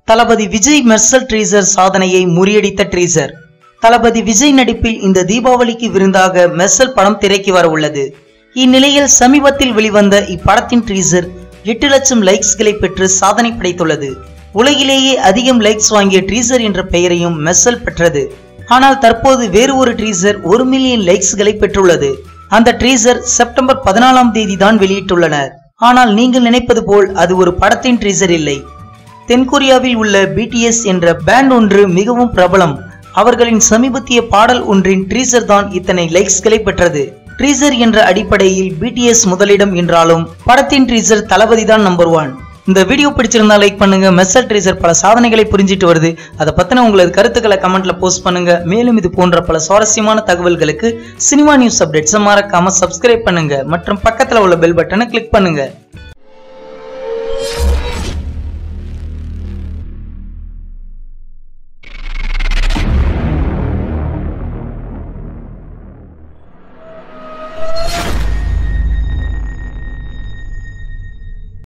தளபதி விஜய் மெர்சல் ட்ரீசர் சாதனையை முறியடித்த ட்ரீசர் தளபதி விஜய் நடிப்பில் இந்த தீபாவளிக்கு விருந்தாக மெர்சல் படம் திரைக்கு வர உள்ளது இந்நிலையில் சமீபத்தில் வெளிவந்த இப்படத்தின் ட்ரீசர் எட்டு லட்சம் லைக்ஸ்களை பெற்று சாதனை படைத்துள்ளது உலகிலேயே அதிகம் லைக்ஸ் வாங்கிய ட்ரீசர் என்ற பெயரையும் மெர்சல் பெற்றது ஆனால் தற்போது வேறு ஒரு ட்ரீசர் ஒரு மில்லியன் லைக்ஸ்களை பெற்றுள்ளது அந்த ட்ரீசர் செப்டம்பர் பதினாலாம் தேதி தான் வெளியிட்டுள்ளனர் ஆனால் நீங்கள் நினைப்பது போல் அது ஒரு படத்தின் ட்ரீசர் இல்லை தென்கொரியாவில் உள்ள பிடிஎஸ் என்ற பேண்ட் ஒன்று மிகவும் பிரபலம் அவர்களின் சமீபத்திய பாடல் ஒன்றின் ட்ரீசர் தான் இத்தனை லைக்ஸ்களை பெற்றது ட்ரீசர் என்ற அடிப்படையில் பிடிஎஸ் முதலிடம் என்றாலும் படத்தின் ட்ரீசர் தளபதி தான் நம்பர் ஒன் இந்த வீடியோ பிடிச்சிருந்தா லைக் பண்ணுங்க மெர்சல் ட்ரீசர் பல சாதனைகளை புரிஞ்சிட்டு வருது அதை பத்தின உங்களது கருத்துக்களை கமெண்ட்ல போஸ்ட் பண்ணுங்க மேலும் இது போன்ற பல சுவாரஸ்யமான தகவல்களுக்கு சினிமா நியூஸ் அப்டேட்ஸை மறக்காம சப்ஸ்கிரைப் பண்ணுங்க மற்றும் பக்கத்துல உள்ள பெல் பட்டனை கிளிக் பண்ணுங்க